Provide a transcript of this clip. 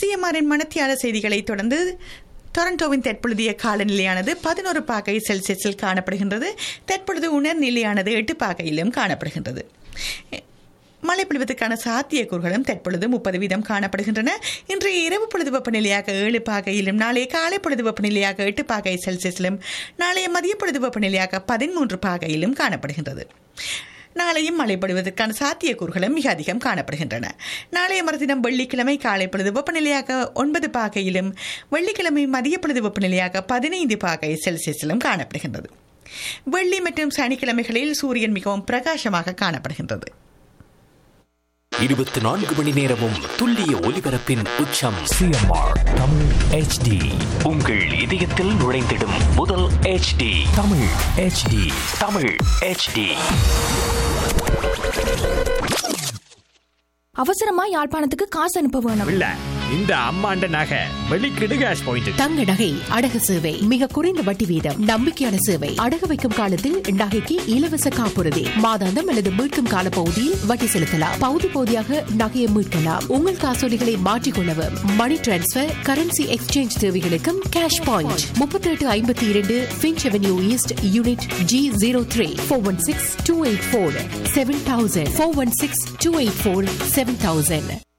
சிஎம்ஆரின் மணத்தியால செய்திகளை தொடர்ந்து டொரண்டோவின் தற்பொழுதைய காலநிலையானது பதினோரு பாகை செல்சியஸில் காணப்படுகின்றது தற்பொழுது உணர்நிலையானது எட்டு பாகையிலும் காணப்படுகின்றது மழை பொழிவதற்கான சாத்தியக்கூறுகளும் தற்பொழுது முப்பது வீதம் காணப்படுகின்றன இன்றைய இரவு பொழுது வெப்பநிலையாக ஏழு பாகையிலும் நாளைய காலை பொழுது வெப்பநிலையாக எட்டு பாகை செல்சியஸிலும் நாளைய மதிய பொழுது வெப்பநிலையாக பதிமூன்று பாகையிலும் காணப்படுகின்றது நாளையும் மழை பொழிவதற்கான சாத்தியக்கூறுகளும் மிக அதிகம் காணப்படுகின்றன நாளைய மறுதினம் வெள்ளிக்கிழமை காலை பொழுது வெப்பநிலையாக ஒன்பது பாகையிலும் வெள்ளிக்கிழமை மதிய பொழுது வெப்பநிலையாக பதினைந்து பாகை செல்சியஸிலும் காணப்படுகின்றது வெள்ளி மற்றும் சனிக்கிழமைகளில் சூரியன் மிகவும் பிரகாசமாக காணப்படுகின்றது இருபத்தி நான்கு மணி நேரமும் துல்லிய ஒலிபரப்பின் உச்சம் சிஎம்ஆர் தமிழ் ஹெச்டி உங்கள் இதயத்தில் நுழைந்திடும் முதல் HD Tamil HD Tamil HD அவசரமா யாழ்ப்பாணத்துக்கு காசு அனுப்ப வேணும் இல்ல இந்த அம்மாண்ட நகை வெளிக்கிடு கேஷ் பாயிண்ட் தங்க நகை அடகு சேவை மிக குறைந்த வட்டி வீதம் நம்பிக்கையான சேவை அடகு வைக்கும் காலத்தில் நகைக்கு இலவச காப்புறுதி மாதாந்தம் அல்லது மீட்கும் கால பகுதியில் வட்டி செலுத்தலாம் பகுதி பகுதியாக நகையை மீட்கலாம் உங்கள் காசோலிகளை மாற்றிக்கொள்ளவும் மணி டிரான்ஸ்பர் கரன்சி எக்ஸ்சேஞ்ச் தேவைகளுக்கும் கேஷ் பாயிண்ட் முப்பத்தி எட்டு ஐம்பத்தி இரண்டு Finch avenue east unit G zero three four one six two eight four seven thousand four one six two eight four seven thousand